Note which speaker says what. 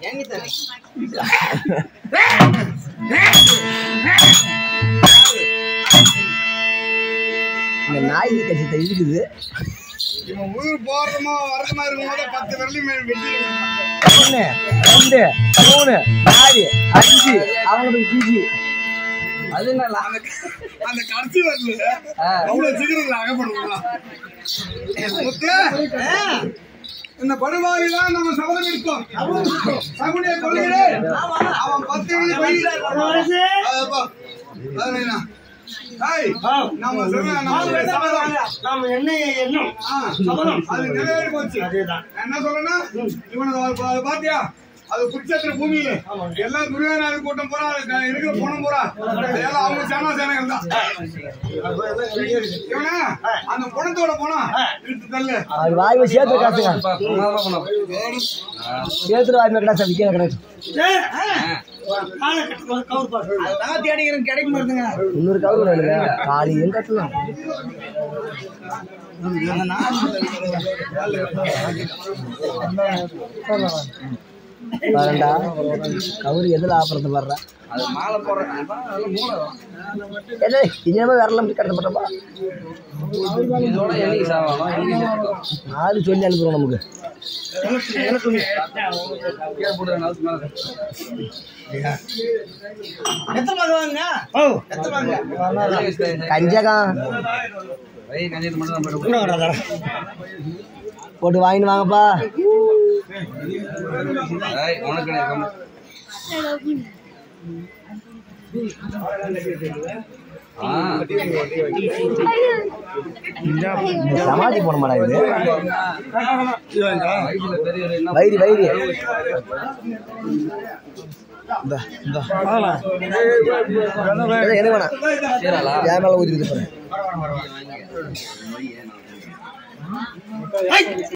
Speaker 1: இந்த நாய் கட்சி இருக்குது
Speaker 2: இவன் உயிர் போறதுமா வரதுமா இருக்கும் போது பத்து விரலையும் வெட்டி
Speaker 1: ஒன்று ரெண்டு மூணு நாலு அஞ்சு அவங்களுக்கு பிஜி அது என்னல
Speaker 2: அந்த கடைசி வரல அவ்வளவு சீக்கிரம் அகப்படுங்களா இந்த படுவாவி தான் நம்ம சபதம் இருக்கோம் சகுனிய கொள்கிறேன் அவன் பத்து எழுதி பை அதப்பா. அதுனா. ஏய், நம்ம சொல்ல நம்ம சபதம்
Speaker 3: நாம என்ன எண்ணம்
Speaker 2: ஆ, சபதம் அது நிறைவேறி போச்சு
Speaker 3: அதேதான்
Speaker 2: என்ன சொல்லணும் இவனை அது அது பாத்தியா அது குச்சத்திர பூமியில எல்லாம் துரியோதனாதி கூட்டம் போறா அது க- இருக்கிற பணம் போறா எல்லாம் அவங்க சேனா சேனைகள் தான் இவன அந்த பணத்தோட போனா இழுத்து தள்ளு
Speaker 1: அவர் வாய்வை சேர்த்து காசுங்க சேர்த்துட்டு வாய்மை கிடா விற்க கிடையாது
Speaker 3: காலை கட்டு கவுர் பாரு
Speaker 1: இன்னொரு கவுரு வேணுங்க காலையும் கட்டலாம் பாருண்டா கவுரு எதுல ஆபரத்தை பாடுறா
Speaker 4: அது மாலை போடுறேன்
Speaker 1: என்ன இனிமே வரலாம் கடத்தப்பட்டப்பா
Speaker 4: இதோட என்னைக்கு சாவானோ என்னைக்கு செத்துக்கும்.
Speaker 1: நாலு சொல்லி அனுப்புறோம் நமக்கு
Speaker 4: கீழே போடுற நாளுக்கு மேல
Speaker 1: கஞ்சகம்
Speaker 4: வை கஞ்சிட்டு மட்டும் தான் போயிட்டு
Speaker 1: போட்டு வாங்கிட்டு வாங்கப்பா
Speaker 4: ஏய், உனக்கு கிடையாது ஆ
Speaker 1: சமாதி போட மாட்டா இது
Speaker 4: வயசுல பெரியவர் என்ன
Speaker 1: வயிறு வயிறு இந்தா, இந்தா. எது- எது வேணாம்
Speaker 4: சீராளா
Speaker 1: என் மேல ஊற்றிக்கிட்டு போறேன்